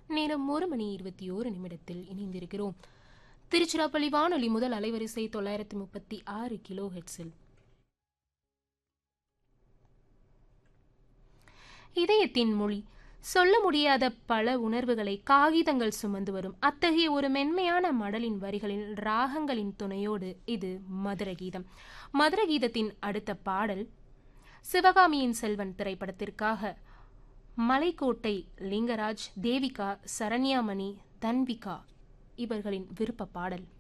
நேரம் ஒரு மணி இருபத்தி ஓரு நிமிடத்தில் இணைந்திருக்கிறோம் திருச்சிராப்பள்ளி வானொலி முதல் அலைவரிசை தொள்ளாயிரத்தி முப்பத்தி ஆறு கிலோ ஹெட்ஸில் இதயத்தின் மொழி சொல்ல முடியாத பல உணர்வுகளை காகிதங்கள் சுமந்து வரும் அத்தகைய ஒரு மென்மையான மடலின் வரிகளின் ராகங்களின் துணையோடு இது மதுர கீதம் மதுர கீதத்தின் அடுத்த பாடல் சிவகாமியின் செல்வன் திரைப்படத்திற்காக மலைக்கோட்டை லிங்கராஜ் தேவிகா சரண்யாமணி தன்விகா இவர்களின் விருப்ப பாடல்